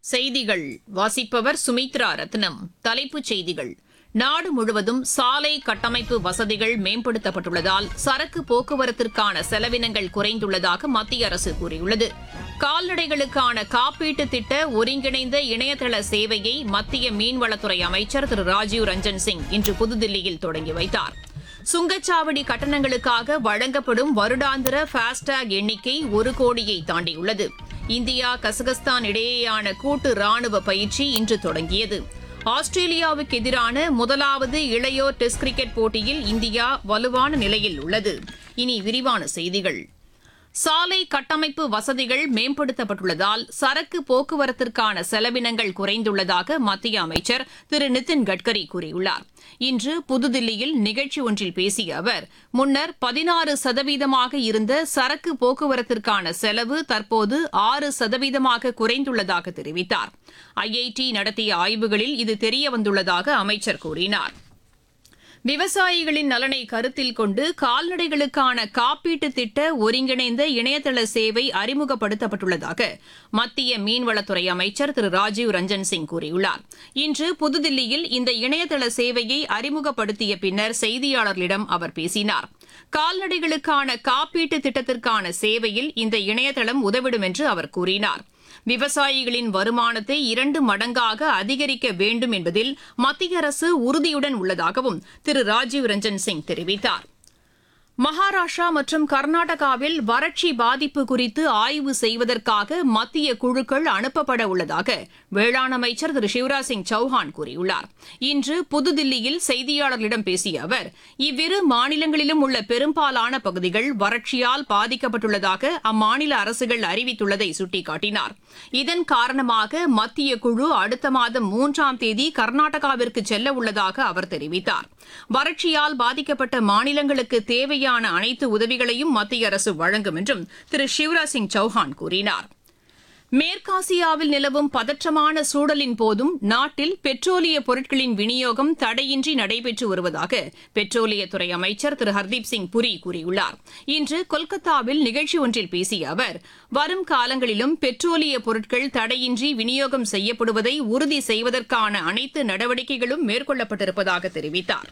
செய்திகள் வாசிப்பவர் சுமித்ரா ரத்னம் தலைப்புச் செய்திகள் நாடு முழுவதும் சாலை கட்டமைப்பு வசதிகள் மேம்படுத்தப்பட்டுள்ளதால் சரக்கு போக்குவரத்திற்கான செலவினங்கள் குறைந்துள்ளதாக மத்திய அரசு கூறியுள்ளது கால்நடைகளுக்கான காப்பீட்டு திட்ட ஒருங்கிணைந்த இணையதள சேவையை மத்திய மீன்வளத்துறை அமைச்சர் திரு ராஜீவ் ரஞ்சன் சிங் இன்று புதுதில்லியில் தொடங்கி வைத்தார் சுங்கச்சாவடி கட்டணங்களுக்காக வழங்கப்படும் வருடாந்திர ஃபாஸ்டேக் எண்ணிக்கை ஒரு கோடியை தாண்டியுள்ளது இந்தியா கசகஸ்தான் இடையேயான கூட்டு ராணுவ பயிற்சி இன்று தொடங்கியது ஆஸ்திரேலியாவுக்கு எதிரான முதலாவது இளையோர் டெஸ்ட் கிரிக்கெட் போட்டியில் இந்தியா வலுவான நிலையில் உள்ளது இனி விரிவான செய்திகள் சாலை கட்டமைப்பு வசதிகள் மேம்படுத்தப்பட்டுள்ளதால் சரக்கு போக்குவரத்திற்கான செலவினங்கள் குறைந்துள்ளதாக மத்திய அமைச்சர் திரு நிதின் கட்கரி கூறியுள்ளார் இன்று புதுதில்லியில் நிகழ்ச்சி ஒன்றில் பேசிய அவர் முன்னர் பதினாறு சதவீதமாக இருந்த சரக்கு போக்குவரத்திற்கான செலவு தற்போது ஆறு சதவீதமாக குறைந்துள்ளதாக தெரிவித்தார் ஐஐடி நடத்திய ஆய்வுகளில் இது தெரியவந்துள்ளதாக அமைச்சர் கூறினார் விவசாயிகளின் நலனை கருத்தில் கொண்டு கால்நடைகளுக்கான காப்பீட்டு திட்ட ஒருங்கிணைந்த இணையதள சேவை அறிமுகப்படுத்தப்பட்டுள்ளதாக மத்திய மீன்வளத்துறை அமைச்சர் திரு ராஜீவ் ரஞ்சன் சிங் கூறியுள்ளார் இன்று புதுதில்லியில் இந்த இணையதள சேவையை அறிமுகப்படுத்திய பின்னர் செய்தியாளர்களிடம் அவர் பேசினார் கால்நடைகளுக்கான காப்பீட்டு திட்டத்திற்கான சேவையில் இந்த இணையதளம் உதவிடும் என்று அவர் கூறினார் விவசாயிகளின் வருமானத்தை இரண்டு மடங்காக அதிகரிக்க வேண்டும் என்பதில் மத்திய அரசு உறுதியுடன் உள்ளதாகவும் திரு ராஜீவ் ரஞ்சன் சிங் தெரிவித்தார் மகாராஷ்டிரா மற்றும் கர்நாடகாவில் வறட்சி பாதிப்பு குறித்து ஆய்வு செய்வதற்காக மத்திய குழுக்கள் அனுப்பப்பட உள்ளதாக வேளாண் அமைச்சர் திரு சிவராஜ் சிங் சௌஹான் கூறியுள்ளார் இன்று புதுதில்லியில் செய்தியாளர்களிடம் பேசிய அவர் இவ்விரு மாநிலங்களிலும் உள்ள பெரும்பாலான பகுதிகள் வறட்சியால் பாதிக்கப்பட்டுள்ளதாக அம்மாநில அரசுகள் அறிவித்துள்ளதை சுட்டிக்காட்டினார் இதன் காரணமாக மத்திய குழு அடுத்த மாதம் மூன்றாம் தேதி கர்நாடகாவிற்கு செல்ல உள்ளதாக அவர் தெரிவித்தார் வறட்சியால் பாதிக்கப்பட்ட மாநிலங்களுக்கு தேவையான அனைத்து உதவிகளையும் மத்திய அரசு வழங்கும் என்றும் திரு சிவராஜ் சிங் சௌஹான் கூறினார் மேற்காசியாவில் நிலவும் பதற்றமான சூழலின் போதும் நாட்டில் பெட்ரோலிய பொருட்களின் விநியோகம் தடையின்றி நடைபெற்று வருவதாக பெட்ரோலியத்துறை அமைச்சர் திரு ஹர்தீப் சிங் புரி கூறியுள்ளார் இன்று கொல்கத்தாவில் நிகழ்ச்சி ஒன்றில் பேசிய அவர் வரும் காலங்களிலும் பெட்ரோலிய பொருட்கள் தடையின்றி விநியோகம் செய்யப்படுவதை உறுதி செய்வதற்கான அனைத்து நடவடிக்கைகளும் மேற்கொள்ளப்பட்டிருப்பதாக தெரிவித்தார்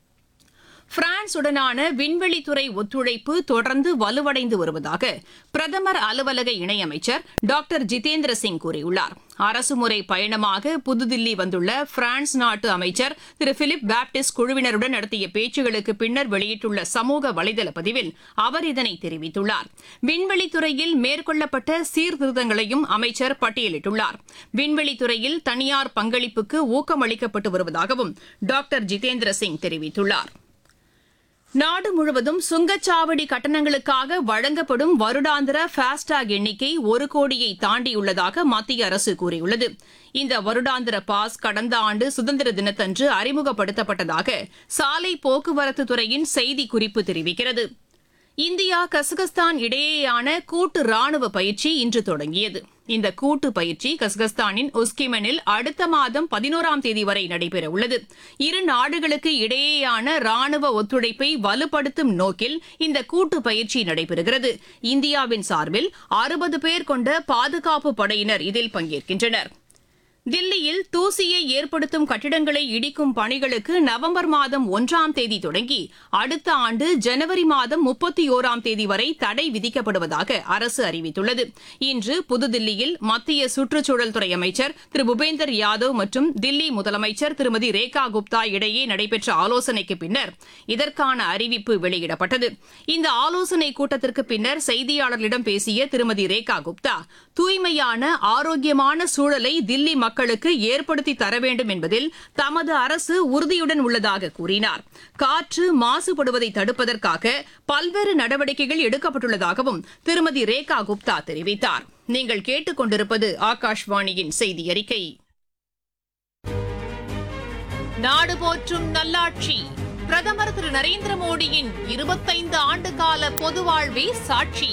பிரான்சுடனான விண்வெளித்துறை ஒத்துழைப்பு தொடர்ந்து வலுவடைந்து வருவதாக பிரதமர் அலுவலக இணையமைச்சர் டாக்டர் ஜிதேந்திர சிங் கூறியுள்ளார் அரசுமுறை பயணமாக புதுதில்லி வந்துள்ள பிரான்ஸ் நாட்டு அமைச்சர் திரு பிலிப் பாப்டிஸ்ட் குழுவினருடன் நடத்திய பேச்சுகளுக்கு பின்னர் வெளியிட்டுள்ள சமூக வலைதள பதிவில் அவர் இதனை தெரிவித்துள்ளார் விண்வெளித்துறையில் மேற்கொள்ளப்பட்ட சீர்திருத்தங்களையும் அமைச்சர் பட்டியலிட்டுள்ளார் விண்வெளித்துறையில் தனியார் பங்களிப்புக்கு ஊக்கமளிக்கப்பட்டு வருவதாகவும் டாக்டர் ஜிதேந்திர சிங் தெரிவித்துள்ளார் நாடு முழுவதும் சுங்கச்சாவடி கட்டணங்களுக்காக வழங்கப்படும் வருடாந்திர ஃபாஸ்டேக் எண்ணிக்கை ஒரு கோடியை தாண்டியுள்ளதாக மத்திய அரசு கூறியுள்ளது இந்த வருடாந்திர பாஸ் கடந்த ஆண்டு சுதந்திர தினத்தன்று அறிமுகப்படுத்தப்பட்டதாக சாலை போக்குவரத்து துறையின் செய்திக்குறிப்பு தெரிவிக்கிறது இந்தியா கசகஸ்தான் இடையேயான கூட்டு ராணுவ பயிற்சி இன்று தொடங்கியது இந்த கூட்டு பயிற்சி கசகஸ்தானின் உஸ்கிமெனில் அடுத்த மாதம் பதினோராம் தேதி வரை நடைபெறவுள்ளது இரு நாடுகளுக்கு இடையேயான ராணுவ ஒத்துழைப்பை வலுப்படுத்தும் நோக்கில் இந்த கூட்டு பயிற்சி நடைபெறுகிறது இந்தியாவின் சார்பில் அறுபது பேர் கொண்ட பாதுகாப்பு படையினர் இதில் பங்கேற்கின்றனர் தில்லியில் தூசியை ஏற்படுத்தும் கட்டிடங்களை இடிக்கும் பணிகளுக்கு நவம்பர் மாதம் ஒன்றாம் தேதி தொடங்கி அடுத்த ஆண்டு ஜனவரி மாதம் முப்பத்தி ஓராம் தேதி வரை தடை விதிக்கப்படுவதாக அரசு அறிவித்துள்ளது இன்று புதுதில்லியில் மத்திய சுற்றுச்சூழல் துறை அமைச்சர் திரு பூபேந்தர் யாதவ் மற்றும் தில்லி முதலமைச்சர் திருமதி ரேகா குப்தா இடையே நடைபெற்ற ஆலோசனைக்கு பின்னர் இதற்கான அறிவிப்பு வெளியிடப்பட்டது இந்த ஆலோசனை கூட்டத்திற்கு பின்னர் செய்தியாளர்களிடம் பேசிய திருமதி ரேகா குப்தா தூய்மையான ஆரோக்கியமான சூழலை தில்லி மக்களுக்கு ஏற்படுத்தி தர வேண்டும் என்பதில் தமது அரசு உறுதியுடன் உள்ளதாக கூறினார் காற்று மாசுபடுவதை தடுப்பதற்காக பல்வேறு நடவடிக்கைகள் எடுக்கப்பட்டுள்ளதாகவும் திருமதி ரேகா குப்தா தெரிவித்தார் நீங்கள் கேட்டுக்கொண்டிருப்பது ஆகாஷ்வாணியின் செய்தி அறிக்கை நாடு போற்றும் நல்லாட்சி பிரதமர் திரு நரேந்திர மோடியின் இருபத்தைந்து ஆண்டு கால பொது வாழ்வே சாட்சி